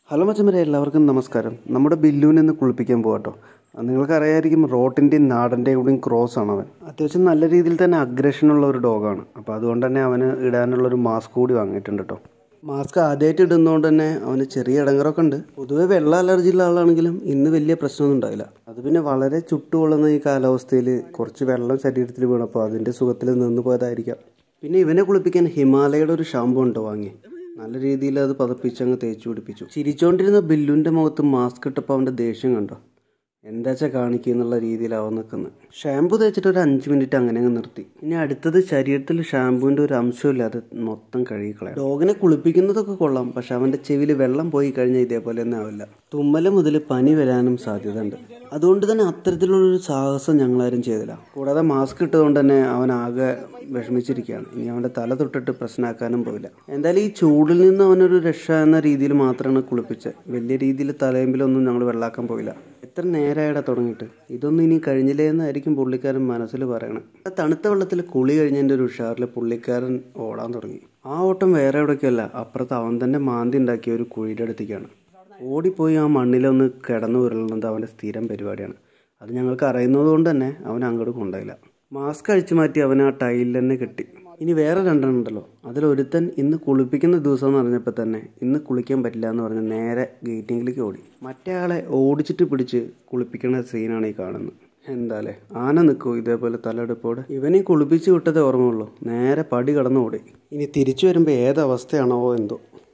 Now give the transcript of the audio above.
hello മച്ചന്മാരെ എല്ലാവർക്കും നമസ്കാരം നമ്മുടെ ബില്ലുവിനെ ഒന്ന് കുളിപ്പിക്കാൻ പോകട്ടോ നിങ്ങൾക്കറിയായിരിക്കും റോട്ടിൻ്റെയും നാടൻ്റെയും കൂടിയും ക്രോസ് ആണ് അവൻ അത്യാവശ്യം നല്ല രീതിയിൽ തന്നെ അഗ്രഷനുള്ള ഒരു ഡോഗാണ് അപ്പോൾ അതുകൊണ്ട് തന്നെ അവന് ഇടാനുള്ള ഒരു മാസ്ക് കൂടി വാങ്ങിയിട്ടുണ്ട് കേട്ടോ മാസ്ക് ആദ്യമായിട്ട് ഇടുന്നതുകൊണ്ട് തന്നെ അവന് ചെറിയ ഇടങ്ങറൊക്കെ ഉണ്ട് പൊതുവെ വെള്ള അലർജി ഉള്ള ആളാണെങ്കിലും ഇന്ന് വലിയ പ്രശ്നമൊന്നും ഉണ്ടാവില്ല അത് പിന്നെ വളരെ ചുട്ടുകൊള്ളുന്ന ഈ കാലാവസ്ഥയിൽ കുറച്ച് വെള്ളം ശരീരത്തിൽ വീണപ്പോൾ അതിൻ്റെ സുഖത്തിൽ നിന്ന് പോയതായിരിക്കാം പിന്നെ ഇവനെ കുളിപ്പിക്കാൻ ഹിമാലയയുടെ ഒരു ഷാമ്പു ഉണ്ടോ വാങ്ങി നല്ല രീതിയിൽ അത് പതപ്പിച്ച് അങ്ങ് തേച്ച് പിടിപ്പിച്ചു ചിരിച്ചോണ്ടിരുന്ന ബില്ലുവിൻ്റെ മുഖത്ത് മാസ്ക് ഇട്ടപ്പോൾ അവൻ്റെ ദേഷ്യം കണ്ടോ എന്താച്ചാ കാണിക്കുക എന്നുള്ള രീതിയിലാവും നിൽക്കുന്നത് ഷാമ്പു തേച്ചിട്ട് ഒരു അഞ്ച് മിനിറ്റ് അങ്ങനെ അങ്ങ് നിർത്തി ഇനി അടുത്തത് ശരീരത്തിൽ ഷാമ്പുവിൻ്റെ ഒരു അംശമില്ലാതെ മൊത്തം കഴുകിക്കളയാം ഡോഗിനെ കുളിപ്പിക്കുന്നതൊക്കെ കൊള്ളാം പക്ഷെ അവൻ്റെ ചെവിയിൽ വെള്ളം പോയി കഴിഞ്ഞാൽ ഇതേപോലെ ഒന്നും ആവില്ല തുമ്മല മുതൽ പനി വരാനും സാധ്യതയുണ്ട് അതുകൊണ്ട് തന്നെ അത്തരത്തിലുള്ളൊരു സാഹസം ഞങ്ങളാരും ചെയ്തില്ല കൂടാതെ മാസ്ക് ഇട്ടതുകൊണ്ട് തന്നെ അവൻ ആകെ വിഷമിച്ചിരിക്കുകയാണ് ഇനി അവൻ്റെ തല തൊട്ടിട്ട് പ്രശ്നമാക്കാനും പോയില്ല എന്തായാലും ഈ ചൂടിൽ നിന്ന് അവനൊരു രക്ഷ എന്ന രീതിയിൽ മാത്രമാണ് കുളിപ്പിച്ചത് വലിയ രീതിയിൽ തലയമ്പിലൊന്നും ഞങ്ങൾ വെള്ളാക്കാൻ പോയില്ല എത്ര നേരമായിടാ തുടങ്ങിയിട്ട് ഇതൊന്നും ഇനി കഴിഞ്ഞില്ലേ എന്നായിരിക്കും പുള്ളിക്കാരൻ മനസ്സിൽ പറയണം ആ തണുത്ത വെള്ളത്തിൽ കുളി കഴിഞ്ഞതിൻ്റെ ഒരു ഉഷാറിൽ പുള്ളിക്കാരൻ ഓടാൻ തുടങ്ങി ആ ഓട്ടം വേറെ എവിടേക്കല്ല അപ്പുറത്ത് അവൻ തന്നെ മാന്തി ഉണ്ടാക്കിയ ഒരു കുഴിയുടെ അടുത്തേക്കാണ് ഓടിപ്പോയി ആ മണ്ണിലൊന്ന് കിടന്നു ഉരുളുന്നത് അവൻ്റെ സ്ഥിരം പരിപാടിയാണ് അത് ഞങ്ങൾക്ക് അറിയുന്നത് കൊണ്ട് തന്നെ അവൻ അങ്ങോട്ട് കൊണ്ടുപോയില്ല മാസ്ക് അഴിച്ചു മാറ്റി അവൻ ആ ടൈലിൽ തന്നെ കെട്ടി ഇനി വേറെ രണ്ടെണ്ണം ഉണ്ടല്ലോ അതിലൊരുത്തൻ ഇന്ന് കുളിപ്പിക്കുന്ന ദിവസം എന്ന് പറഞ്ഞപ്പോൾ തന്നെ ഇന്ന് കുളിക്കാൻ പറ്റില്ല എന്ന് പറഞ്ഞ് നേരെ ഗേറ്റിങ്ങിലേക്ക് ഓടി മറ്റേ ആളെ ഓടിച്ചിട്ട് പിടിച്ച് കുളിപ്പിക്കുന്ന സീനാണ് ഈ കാണുന്നത് എന്താലേ ആന നിൽക്കൂ ഇതേപോലെ തലയെടുപ്പോടെ ഇവനെ കുളിപ്പിച്ച് വിട്ടതേ ഓർമ്മയുള്ളൂ നേരെ പടി കടന്നു ഓടി ഇനി തിരിച്ചു വരുമ്പോൾ ഏതവസ്ഥയാണോ എന്തോ